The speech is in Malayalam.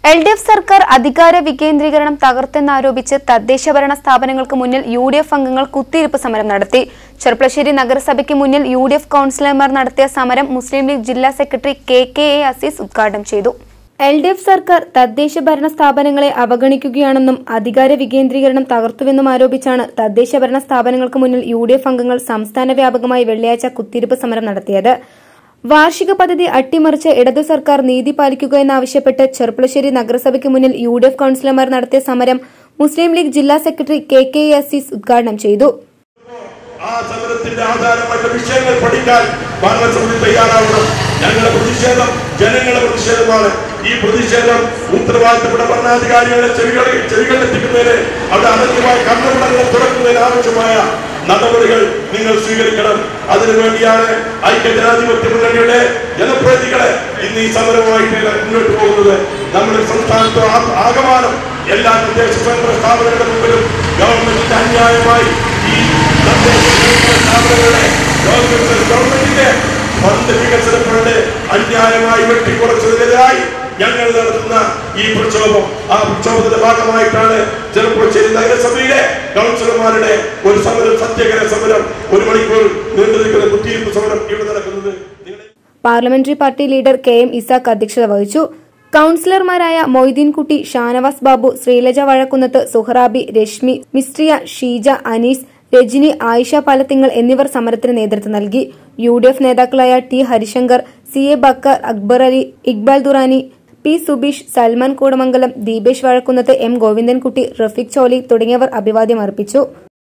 എൽ ഡി എഫ് സർക്കാർ അധികാര വികേന്ദ്രീകരണം തകർത്തെന്നാരോപിച്ച് തദ്ദേശ ഭരണ സ്ഥാപനങ്ങൾക്ക് മുന്നിൽ യു ഡി എഫ് അംഗങ്ങൾ കുത്തിയിരിപ്പ് സമരം നടത്തി ചെർപ്പളശ്ശേരി നഗരസഭയ്ക്ക് മുന്നിൽ യു ഡി എഫ് കൌൺസിലർമാർ നടത്തിയ സമരം മുസ്ലിം ലീഗ് ജില്ലാ സെക്രട്ടറി കെ കെ എ അസീസ് ഉദ്ഘാടനം ചെയ്തു എൽ ഡി എഫ് സർക്കാർ തദ്ദേശ ഭരണ സ്ഥാപനങ്ങളെ അവഗണിക്കുകയാണെന്നും അധികാര വികേന്ദ്രീകരണം തകർത്തുവെന്നും ആരോപിച്ചാണ് തദ്ദേശ ഭരണ സ്ഥാപനങ്ങൾക്ക് മുന്നിൽ യു ഡി എഫ് അംഗങ്ങൾ സംസ്ഥാന വ്യാപകമായി വെള്ളിയാഴ്ച കുത്തിയിരിപ്പ് സമരം നടത്തിയത് വാർഷിക പദ്ധതി അട്ടിമറിച്ച് ഇടതു സർക്കാർ നീതി പാലിക്കുക എന്നാവശ്യപ്പെട്ട് ചെർപ്പളശ്ശേരി നഗരസഭയ്ക്ക് മുന്നിൽ യു ഡി എഫ് കൌൺസിലർമാർ നടത്തിയ സമരം മുസ്ലിം ലീഗ് ജില്ലാ സെക്രട്ടറി കെ കെ എ അസീസ് ഉദ്ഘാടനം ചെയ്തു ആ സമരത്തിന്റെ ആധാരമായിട്ട് വിഷയങ്ങൾ പഠിക്കാൻ ഭരണസമിതി തയ്യാറാവണം ഞങ്ങളുടെ പ്രതിഷേധം ജനങ്ങളുടെ പ്രതിഷേധമാണ് ഈ പ്രതിഷേധം ഉത്തരവാദിത്തപ്പെട്ട ഭരണാധികാരികളെ ചെവികൾ ചെവികളിലെത്തിക്കുന്നതിന് അവിടെ അനന്തമായ കണ്ണുടങ്ങൾ തുറക്കുന്നതിന് ആവശ്യമായ നടപടികൾ നിങ്ങൾ സ്വീകരിക്കണം അതിനുവേണ്ടിയാണ് ഐക്യ ജനാധിപത്യ മുന്നണിയുടെ ജനപ്രതിനിധികളെ ഇന്ന് ഈ സമരവുമായിട്ട് മുന്നോട്ട് പോകുന്നത് നമ്മുടെ സംസ്ഥാനത്ത് ആ- ആകമാനം എല്ലാ തദ്ദേശ സ്വയംഭരണ സ്ഥാപനങ്ങളുടെ മുമ്പിലും ഗവൺമെന്റിന്റെ അന്യായമായി ഈ തദ്ദേശ സ്വയംഭരണ സ്ഥാപനങ്ങളുടെ ഗവൺമെന്റ് ഗവൺമെന്റിന്റെ ഫണ്ട് വികസന ഫണ്ട് അന്യായമായി വെട്ടിക്കുറച്ചതിനെതിരായി ഞങ്ങൾ നടത്തുന്ന ഈ പ്രക്ഷോഭം ആ പ്രക്ഷോഭത്തിന്റെ ഭാഗമായിട്ടാണ് ചെറുപ്പശ്ശേരി നഗരസഭയിലെ കൗൺസിലർമാരുടെ ഒരു സമരം സത്യാഗ്രഹ സമരം ഒരു മണിക്കൂർ നീണ്ടു നിൽക്കുന്ന കുത്തിയിരിപ്പ് സമരം ഇവിടെ നടക്കുന്നത് നിങ്ങളെ parliamentary party leader K M Ishaq അധ്യക്ഷത വഹിച്ചു കൌൺസിലർമാരായ മൊയ്തീൻകുട്ടി ഷാനവാസ് ബാബു ശ്രീലജ വഴക്കുന്നത്ത് സുഹറാബി രശ്മി മിസ്ട്രിയ ഷീജ അനീസ് രജനി ആയിഷ പാലത്തിങ്ങൾ എന്നിവർ സമരത്തിന് നേതൃത്വം നൽകി യു ഡി എഫ് നേതാക്കളായ T Harishankar C A Bakkar Akbar Ali Iqbal Durrani P Subeesh Salman Koodamangalam Deepesh Vazhakkunnath M Govindankutty Rafeeq Choli തുടങ്ങിയവർ അഭിവാദ്യം അർപ്പിച്ചു